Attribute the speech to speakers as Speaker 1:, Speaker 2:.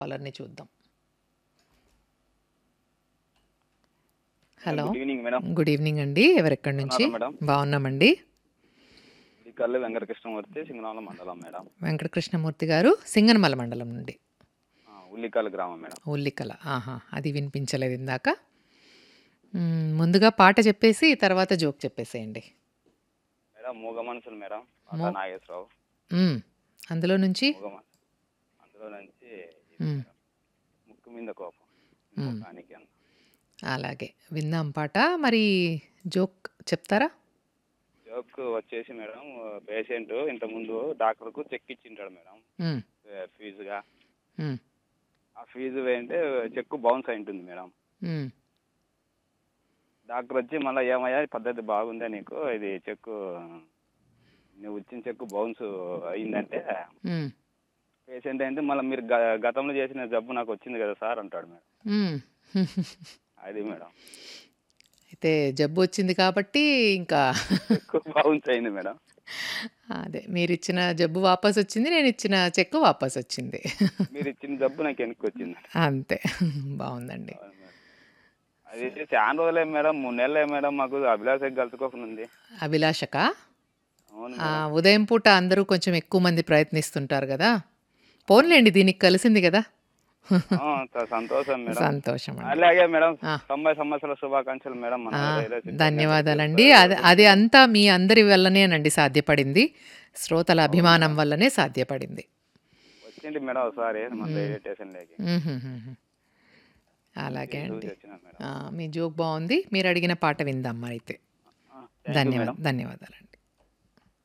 Speaker 1: కాలర్ని చూద్దాం hello
Speaker 2: good evening madam
Speaker 1: good evening అండి ఎవరెక్కడి నుంచి
Speaker 2: బాగున్నారా మేడం?
Speaker 1: బాగున్నామండి
Speaker 2: ఈ కల్లు వెంకటకృష్ణమూర్తి సింగనాల మండలం మేడం
Speaker 1: వెంకటకృష్ణమూర్తి గారు సింగనమల మండలం నుండి
Speaker 2: ఆ, ఉల్లికల్ గ్రామం మేడం
Speaker 1: ఉల్లికల ఆహా అది వినిపించలేదు ఇందాక మ్మ్, ముందుగా పాట చెప్పేసి తర్వాత జోక్ చెప్పేసేయండి
Speaker 2: మేడం మూగ మనుషులు మేడం
Speaker 1: మూ-
Speaker 2: పాట నాగేశ్వరరావు
Speaker 1: మ్మ్, అందులో నుంచి
Speaker 2: మూగ మనుషులు అందులో నుంచి ఇది
Speaker 1: మ్మ్.
Speaker 2: మేడం, ముక్కు మీద కోపం
Speaker 1: మ్మ్.
Speaker 2: ముఖానికి అన్న
Speaker 1: అలాగే విందాం పాట మరి జోక్ చెప్తారా
Speaker 2: జోక్ వచ్చేసి మేడం పేషెంట్ ఇంత ముందు డాక్టర్కు చెక్ ఇచ్చింటాడు మేడం
Speaker 1: మ్మ్,
Speaker 2: ఏ, ఫీజుగా
Speaker 1: మ్మ్,
Speaker 2: ఆ ఫీజు ఏంటంటే చెక్ బౌన్స్ అయి ఉంటుంది మేడం
Speaker 1: మ్మ్,
Speaker 2: డాక్టర్ వచ్చి మళ్ళీ ఏమయ్యా ఈ పద్ధతి బాగుందా నీకు ఇది చెక్ నువ్వు ఇచ్చిన చెక్ బౌన్స్ అయిందంటే
Speaker 1: మ్మ్,
Speaker 2: పేషెంట్ అంటే మళ్ళీ మీరు గ- గతంలో చేసిన జబ్బు నాకు వచ్చింది కదా సార్ అంటాడు మేడం
Speaker 1: మ్మ్.
Speaker 2: అది మేడం
Speaker 1: అయితే జబ్బు వచ్చింది కాబట్టి ఇంకా
Speaker 2: చెక్ బౌన్స్ అయింది మేడం
Speaker 1: అదే మీరు ఇచ్చిన జబ్బు వాపస్ వచ్చింది నేను ఇచ్చిన చెక్ వాపస్ వచ్చింది
Speaker 2: మీరు ఇచ్చిన జబ్బు నాకు వెనక్కి వచ్చింది
Speaker 1: అంతే బాగుందండి
Speaker 2: అవును మేడం. అది చాలా రోజులే మేడం మూడు నెలలే మేడం మాకు అభిలాషకి కలుసుకోకుండా ఉంది
Speaker 1: అభిలాషక
Speaker 2: అవును
Speaker 1: ఆ,
Speaker 2: మేడం
Speaker 1: ఉదయం పూట అందరూ కొంచెం ఎక్కువ మంది ప్రయత్నిస్తుంటారు కదా పోన్లేండి దీనికి కలిసింది కదా
Speaker 2: ఆ, చాలా సంతోషం మేడం
Speaker 1: సంతోషం అండి
Speaker 2: అలాగే మేడం
Speaker 1: ఆ.
Speaker 2: తొంభై సంవత్సరాల శుభాకాంక్షలు మేడం మన
Speaker 1: ఆ,
Speaker 2: రైల్వే సిస్టమ్
Speaker 1: ధన్యవాదాలండి
Speaker 2: అందరికీ
Speaker 1: అది అది అంతా మీ అందరి వల్లనేనండి సాధ్యపడింది శ్రోతల అభిమానం వల్లనే సాధ్యపడింది
Speaker 2: వచ్చింది మేడం ఒకసారి మన రైల్వే స్టేషన్లోకి
Speaker 1: మ్మ్హ్మ్మ్. అలాగే
Speaker 2: చూసి
Speaker 1: అండి
Speaker 2: వచ్చినాం మేడం
Speaker 1: ఆ, మీ జోక్ బాగుంది మీరు అడిగిన పాట విందాం మరి అయితే
Speaker 2: థ్యాంక్ యూ
Speaker 1: ధన్యవాద
Speaker 2: మేడం
Speaker 1: ధన్యవాదాలండి